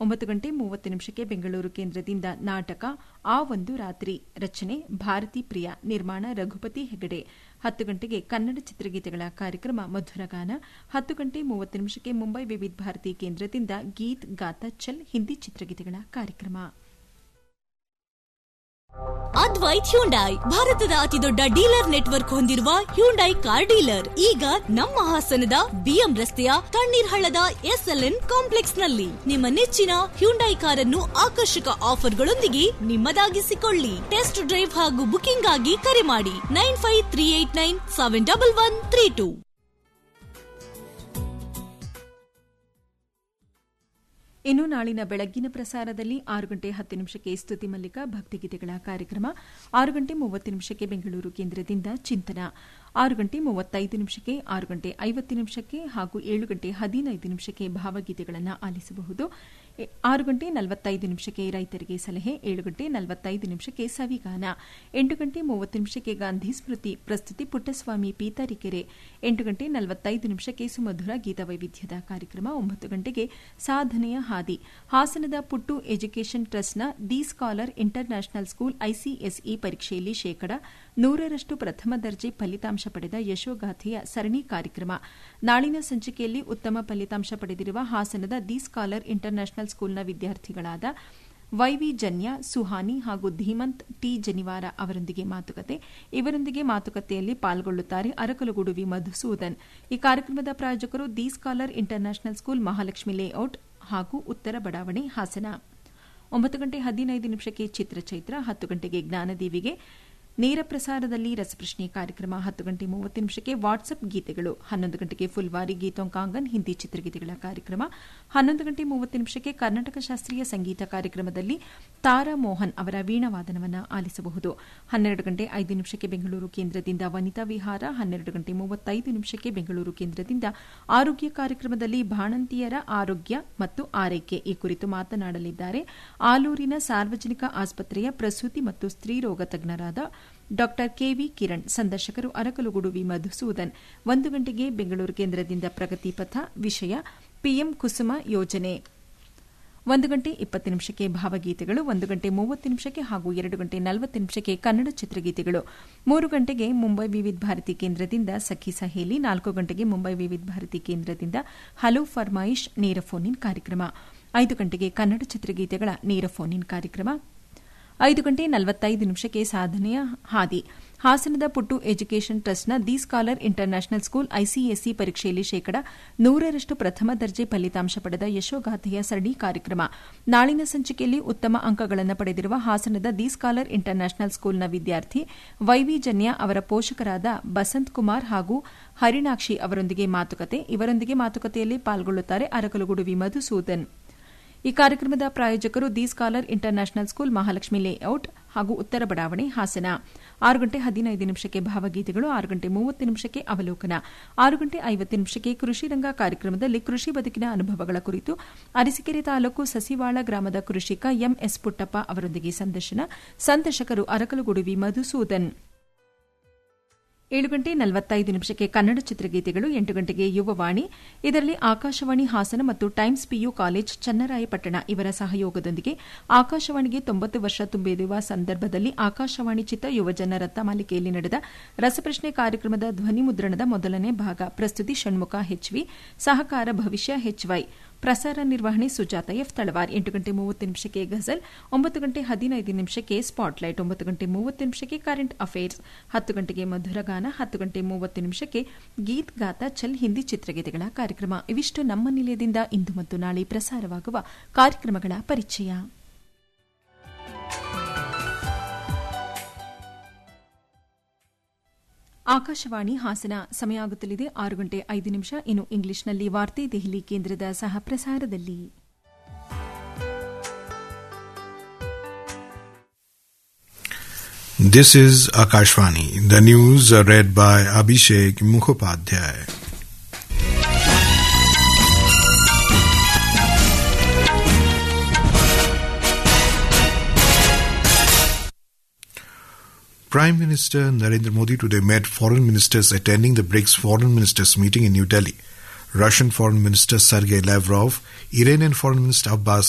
ಒಂಬತ್ತು ಗಂಟೆ ಮೂವತ್ತು ನಿಮಿಷಕ್ಕೆ ಬೆಂಗಳೂರು ಕೇಂದ್ರದಿಂದ ನಾಟಕ ಆ ಒಂದು ರಾತ್ರಿ ರಚನೆ ಭಾರತಿ ಪ್ರಿಯ ನಿರ್ಮಾಣ ರಘುಪತಿ ಹೆಗಡೆ ಹತ್ತು ಗಂಟೆಗೆ ಕನ್ನಡ ಚಿತ್ರಗೀತೆಗಳ ಕಾರ್ಯಕ್ರಮ ಮಧುರಗಾನ ಹತ್ತು ಗಂಟೆ ಮೂವತ್ತು ನಿಮಿಷಕ್ಕೆ ಮುಂಬೈ ವಿವಿಧ ಭಾರತಿ ಕೇಂದ್ರದಿಂದ ಗೀತ್ ಗಾತಾ ಚಲ್ ಹಿಂದಿ ಚಿತ್ರಗೀತೆಗಳ ಕಾರ್ಯಕ್ರಮ ಅದ್ವೈತ್ ಹ್ಯುಂಡೈ ಭಾರತದ ಅತಿದೊಡ್ಡ ಡೀಲರ್ ನೆಟ್ವರ್ಕ್ ಹೊಂದಿರುವ ಹ್ಯುಂಡೈ ಕಾರ್ ಡೀಲರ್ ಈಗ ನಮ್ಮ ಹಾಸನದ ಬಿಎಂ ರಸ್ತೆಯ ತಣ್ಣೀರ್ ಹಳ್ಳದ ಎಸ್ಎಲ್ಎನ್ ಕಾಂಪ್ಲೆಕ್ಸ್ ನಲ್ಲಿ ನಿಮ್ಮ ನೆಚ್ಚಿನ ಹ್ಯುಂಡೈ ಕಾರನ್ನು ಆಕರ್ಷಕ ಆಫರ್ಗಳೊಂದಿಗೆ ನಿಮ್ಮದಾಗಿಸಿಕೊಳ್ಳಿ ಟೆಸ್ಟ್ ಡ್ರೈವ್ ಹಾಗೂ ಬುಕಿಂಗ್ ಆಗಿ ಕರೆ ಮಾಡಿ nine five three eight nine seven double one three two ಇನ್ನು ನಾಳಿನ ಬೆಳಗ್ಗಿನ ಪ್ರಸಾರದಲ್ಲಿ ಆರು ಗಂಟೆ ಹತ್ತು ನಿಮಿಷಕ್ಕೆ ಸ್ತುತಿ ಮಲ್ಲಿಕ ಭಕ್ತಿಗೀತೆಗಳ ಕಾರ್ಯಕ್ರಮ ಆರು ಗಂಟೆ ಮೂವತ್ತು ನಿಮಿಷಕ್ಕೆ ಬೆಂಗಳೂರು ಕೇಂದ್ರದಿಂದ ಚಿಂತನ ಆರು ಗಂಟೆ ಮೂವತ್ತೈದು ನಿಮಿಷಕ್ಕೆ ಆರು ಗಂಟೆ ಐವತ್ತು ನಿಮಿಷಕ್ಕೆ ಹಾಗೂ ಏಳು ಗಂಟೆ ಹದಿನೈದು ನಿಮಿಷಕ್ಕೆ ಭಾವಗೀತೆಗಳನ್ನು ಆಲಿಸಬಹುದು ಆರು ಗಂಟೆ ನಲವತ್ತೈದು ನಿಮಿಷಕ್ಕೆ ರೈತರಿಗೆ ಸಲಹೆ ಏಳು ಗಂಟೆ ನಲವತ್ತೈದು ನಿಮಿಷಕ್ಕೆ ಸವಿಗಾನ ಎಂಟು ಗಂಟೆ ಮೂವತ್ತು ನಿಮಿಷಕ್ಕೆ ಗಾಂಧಿ ಸ್ಮೃತಿ ಪ್ರಸ್ತುತಿ ಪುಟ್ಟಸ್ವಾಮಿ ಪೀತಾರಿಕೆರೆ ಎಂಟು ಗಂಟೆ ನಲವತ್ತೈದು ನಿಮಿಷಕ್ಕೆ ಸುಮಧುರ ಗೀತವೈವಿಧ್ಯದ ಕಾರ್ಯಕ್ರಮ ಒಂಬತ್ತು ಗಂಟೆಗೆ ಸಾಧನೆಯ ಹಾದಿ ಹಾಸನದ ಪುಟ್ಟು ಎಜುಕೇಷನ್ ಟ್ರಸ್ಟ್ನ the scholar international school ICSE ಪರೀಕ್ಷೆಯಲ್ಲಿ ಶೇಕಡ ನೂರರಷ್ಟು ಪ್ರಥಮ ದರ್ಜೆ ಫಲಿತಾಂಶ ಪಡೆದ ಯಶೋಗಾಥೆಯ ಸರಣಿ ಕಾರ್ಯಕ್ರಮ ನಾಳಿನ ಸಂಚಿಕೆಯಲ್ಲಿ ಉತ್ತಮ ಫಲಿತಾಂಶ ಪಡೆದಿರುವ ಹಾಸನದ ದಿ ಸ್ಕಾಲರ್ ಇಂಟರ್ ನ್ಯಾಷನಲ್ ಸ್ಕೂಲ್ನ ವಿದ್ಯಾರ್ಥಿಗಳಾದ ವೈವಿ ಜನ್ಯ ಸುಹಾನಿ ಹಾಗೂ ಧೀಮಂತ್ ಟಿ ಜನಿವಾರ ಅವರೊಂದಿಗೆ ಮಾತುಕತೆ ಇವರೊಂದಿಗೆ ಮಾತುಕತೆಯಲ್ಲಿ ಪಾಲ್ಗೊಳ್ಳುತ್ತಾರೆ ಅರಕಲಗೂಡು ವಿ ಮಧುಸೂದನ್ ಈ ಕಾರ್ಯಕ್ರಮದ ಪ್ರಾಯೋಜಕರು the scholar international school Mahalakshmi layout ಹಾಗೂ ಉತ್ತರ ಬಡಾವಣೆ ಹಾಸನ ಒಂಬತ್ತು ಗಂಟೆ ಹದಿನೈದು ನಿಮಿಷಕ್ಕೆ ಚಿತ್ರಚೈತ್ರ ಹತ್ತು ಗಂಟೆಗೆ ಜ್ಞಾನದೇವಿಗೆ ನೇರ ಪ್ರಸಾರದಲ್ಲಿ ರಸಪ್ರಶ್ನೆ ಕಾರ್ಯಕ್ರಮ ಹತ್ತು ಗಂಟೆ ಮೂವತ್ತು ನಿಮಿಷಕ್ಕೆ ವಾಟ್ಸ್ಆಪ್ ಗೀತೆಗಳು ಹನ್ನೊಂದು ಗಂಟೆಗೆ ಫುಲ್ವಾರಿ ಗೀತೋಂಕಾಂಗನ್ ಹಿಂದಿ ಚಿತ್ರಗೀತೆಗಳ ಕಾರ್ಯಕ್ರಮ ಹನ್ನೊಂದು ಗಂಟೆ ಮೂವತ್ತು ನಿಮಿಷಕ್ಕೆ ಕರ್ನಾಟಕ ಶಾಸ್ತ್ರೀಯ ಸಂಗೀತ ಕಾರ್ಯಕ್ರಮದಲ್ಲಿ ತಾರಾ ಮೋಹನ್ ಅವರ ವೀಣಾವಾದನವನ್ನು ಆಲಿಸಬಹುದು ಹನ್ನೆರಡು ಗಂಟೆ ಐದು ನಿಮಿಷಕ್ಕೆ ಬೆಂಗಳೂರು ಕೇಂದ್ರದಿಂದ ವನಿತಾ ವಿಹಾರ ಹನ್ನೆರಡು ಗಂಟೆ ಮೂವತ್ತೈದು ನಿಮಿಷಕ್ಕೆ ಬೆಂಗಳೂರು ಕೇಂದ್ರದಿಂದ ಆರೋಗ್ಯ ಕಾರ್ಯಕ್ರಮದಲ್ಲಿ ಬಾಣಂತಿಯರ ಆರೋಗ್ಯ ಮತ್ತು ಆರೈಕೆ ಈ ಕುರಿತು ಮಾತನಾಡಲಿದ್ದಾರೆ ಆಲೂರಿನ ಸಾರ್ವಜನಿಕ ಆಸ್ಪತ್ರೆಯ ಪ್ರಸೂತಿ ಮತ್ತು ಸ್ತ್ರೀರೋಗ ತಜ್ಞರಾದ ಡಾ ಕೆವಿ ಕಿರಣ್ ಸಂದರ್ಶಕರು ಅರಕಲುಗುಡು ವಿ ಮಧುಸೂದನ್ ಒಂದು ಗಂಟೆಗೆ ಬೆಂಗಳೂರು ಕೇಂದ್ರದಿಂದ ಪ್ರಗತಿ ಪಥ ವಿಷಯ ಪಿಎಂ ಕುಸುಮ ಯೋಜನೆ ಒಂದು ಗಂಟೆ ಇಪ್ಪತ್ತು ನಿಮಿಷಕ್ಕೆ ಭಾವಗೀತೆಗಳು ಒಂದು ಗಂಟೆ ಮೂವತ್ತು ನಿಮಿಷಕ್ಕೆ ಹಾಗೂ ಎರಡು ಗಂಟೆ ನಲವತ್ತು ನಿಮಿಷಕ್ಕೆ ಕನ್ನಡ ಚಿತ್ರಗೀತೆಗಳು ಮೂರು ಗಂಟೆಗೆ ಮುಂಬೈ ವಿವಿಧ ಭಾರತಿ ಕೇಂದ್ರದಿಂದ ಸಖಿ ಸಹೇಲಿ ನಾಲ್ಕು ಗಂಟೆಗೆ ಮುಂಬೈ ವಿವಿಧ ಭಾರತಿ ಕೇಂದ್ರದಿಂದ ಹಲೋ ಫರ್ಮಾಯಿಶ್ ನೇರ ಫೋನ್ ಇನ್ ಕಾರ್ಯಕ್ರಮ ಐದು ಗಂಟೆಗೆ ಕನ್ನಡ ಚಿತ್ರಗೀತೆಗಳ ನೇರ ಫೋನ್ ಇನ್ ಕಾರ್ಯಕ್ರಮ ಐದು ಗಂಟೆ ನಲವತ್ತೈದು ನಿಮಿಷಕ್ಕೆ ಸಾಧನೆಯ ಹಾದಿ ಹಾಸನದ ಪುಟ್ಟು ಎಜುಕೇಷನ್ ಟ್ರಸ್ಟ್ನ the scholar international school ICSE ಪರೀಕ್ಷೆಯಲ್ಲಿ ಶೇಕಡ ನೂರರಷ್ಟು ಪ್ರಥಮ ದರ್ಜೆ ಫಲಿತಾಂಶ ಪಡೆದ ಯಶೋಗಾಥೆಯ ಸರಣಿ ಕಾರ್ಯಕ್ರಮ ನಾಳಿನ ಸಂಚಿಕೆಯಲ್ಲಿ ಉತ್ತಮ ಅಂಕಗಳನ್ನು ಪಡೆದಿರುವ ಹಾಸನದ ದಿ ಸ್ಕಾಲರ್ ಇಂಟರ್ ನ್ಯಾಷನಲ್ ಸ್ಕೂಲ್ನ ವಿದ್ಯಾರ್ಥಿ ವೈವಿ ಜನ್ಯ ಅವರ ಪೋಷಕರಾದ ಬಸಂತ್ ಕುಮಾರ್ ಹಾಗೂ ಹರಿಣಾಕ್ಷಿ ಅವರೊಂದಿಗೆ ಮಾತುಕತೆ ಇವರೊಂದಿಗೆ ಮಾತುಕತೆಯಲ್ಲಿ ಪಾಲ್ಗೊಳ್ಳುತ್ತಾರೆ ಅರಕಲಗೂಡು ವಿ ಮಧುಸೂದನ್ ಈ ಕಾರ್ಯಕ್ರಮದ ಪ್ರಾಯೋಜಕರು the scholar international school Mahalakshmi layout ಹಾಗೂ ಉತ್ತರ ಬಡಾವಣೆ ಹಾಸನ ಆರು ಗಂಟೆ ಹದಿನೈದು ನಿಮಿಷಕ್ಕೆ ಭಾವಗೀತೆಗಳು ಆರು ಗಂಟೆ ಮೂವತ್ತು ನಿಮಿಷಕ್ಕೆ ಅವಲೋಕನ ಆರು ಗಂಟೆ ಐವತ್ತು ನಿಮಿಷಕ್ಕೆ ಕೃಷಿ ರಂಗ ಕಾರ್ಯಕ್ರಮದಲ್ಲಿ ಕೃಷಿ ಬದುಕಿನ ಅನುಭವಗಳ ಕುರಿತು ಅರಸೀಕೆರೆ ತಾಲೂಕು ಸಸಿವಾಳ ಗ್ರಾಮದ ಕೃಷಿಕ ಎಂಎಸ್ ಪುಟ್ಟಪ್ಪ ಅವರೊಂದಿಗೆ ಸಂದರ್ಶನ ಸಂದರ್ಶಕರು ಅರಕಲಗೂಡು ವಿ ಮಧುಸೂದನ್ ಏಳು ಗಂಟೆ ನಲವತ್ತೈದು ನಿಮಿಷಕ್ಕೆ ಕನ್ನಡ ಚಿತ್ರಗೀತೆಗಳು ಎಂಟು ಗಂಟೆಗೆ ಯುವವಾಣಿ ಇದರಲ್ಲಿ ಆಕಾಶವಾಣಿ ಹಾಸನ ಮತ್ತು ಟೈಮ್ಸ್ ಪಿಯು ಕಾಲೇಜ್ ಚನ್ನರಾಯಪಟ್ಟಣ ಇವರ ಸಹಯೋಗದೊಂದಿಗೆ ಆಕಾಶವಾಣಿಗೆ ತೊಂಬತ್ತು ವರ್ಷ ತುಂಬಿರುವ ಸಂದರ್ಭದಲ್ಲಿ ಆಕಾಶವಾಣಿ ಚಿತ್ತ ಯುವಜನ ರತ್ನ ಮಾಲಿಕೆಯಲ್ಲಿ ನಡೆದ ರಸಪ್ರಶ್ನೆ ಕಾರ್ಯಕ್ರಮದ ಧ್ವನಿ ಮುದ್ರಣದ ಮೊದಲನೇ ಭಾಗ ಪ್ರಸ್ತುತಿ ಷಣ್ಮುಖ ಹೆಚ್ವಿ ಸಹಕಾರ ಭವಿಷ್ಯ ಹೆಚ್ವೈ ಪ್ರಸಾರ ನಿರ್ವಹಣೆ ಸುಜಾತ ಎಫ್ ತಳವಾರ್ ಎಂಟು ಗಂಟೆ ಮೂವತ್ತು ನಿಮಿಷಕ್ಕೆ ಗಜಲ್ ಒಂಬತ್ತು ಗಂಟೆ ಹದಿನೈದು ನಿಮಿಷಕ್ಕೆ ಸ್ಪಾಟ್ಲೈಟ್ ಒಂಬತ್ತು ಗಂಟೆ ಮೂವತ್ತು ನಿಮಿಷಕ್ಕೆ ಕರೆಂಟ್ ಅಫೇರ್ಸ್ ಹತ್ತು ಗಂಟೆಗೆ ಮಧುರಗಾನ ಹತ್ತು ಗಂಟೆ ಮೂವತ್ತು ನಿಮಿಷಕ್ಕೆ ಗೀತ್ ಗಾತಾ ಚಲ್ ಹಿಂದಿ ಚಿತ್ರಗೀತೆಗಳ ಕಾರ್ಯಕ್ರಮ ಇವಿಷ್ಟು ನಮ್ಮ ನಿಲಯದಿಂದ ಇಂದು ಮತ್ತು ನಾಳೆ ಪ್ರಸಾರವಾಗುವ ಕಾರ್ಯಕ್ರಮಗಳ ಪರಿಚಯ ಆಕಾಶವಾಣಿ ಹಾಸನ ಸಮಯ ಆಗುತ್ತಲಿದೆ ಆರು ಗಂಟೆ ಐದು ನಿಮಿಷ ಇನ್ನು ಇಂಗ್ಲಿಷ್ನಲ್ಲಿ ವಾರ್ತೆ ದೆಹಲಿ ಕೇಂದ್ರದ ಸಹ ಪ್ರಸಾರದಲ್ಲಿ This is Akashvani. The news are read by Abhishek Mukhopadhyay. Prime Minister Narendra Modi today met foreign ministers attending the BRICS foreign ministers meeting in New Delhi. Russian Foreign Minister Sergei Lavrov, Iranian Foreign Minister Abbas